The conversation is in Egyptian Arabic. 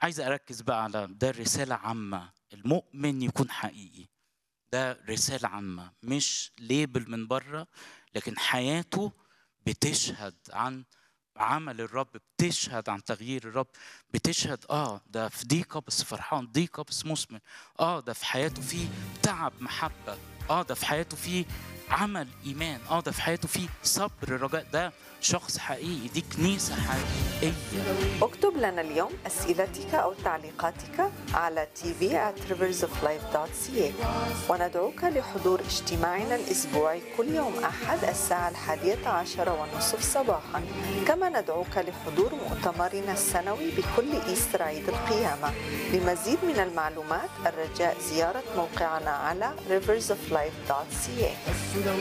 عايز اركز بقى على ده رساله عامه المؤمن يكون حقيقي ده رساله عامه مش ليبل من بره لكن حياته بتشهد عن عمل الرب بتشهد عن تغيير الرب بتشهد اه ده في ضيقه بس فرحان ضيقه بس مثمر اه ده في حياته في تعب محبه اه ده في حياته في عمل ايمان اه ده في حياته في صبر رجاء ده شخص حقيقي دي كنيسه حقيقيه اكتب لنا اليوم أسئلتك أو تعليقاتك على tv at riversoflife.ca وندعوك لحضور اجتماعنا الأسبوعي كل يوم أحد الساعة الحادية عشر والنصف صباحا كما ندعوك لحضور مؤتمرنا السنوي بكل إيستر عيد القيامة لمزيد من المعلومات الرجاء زيارة موقعنا على riversoflife.ca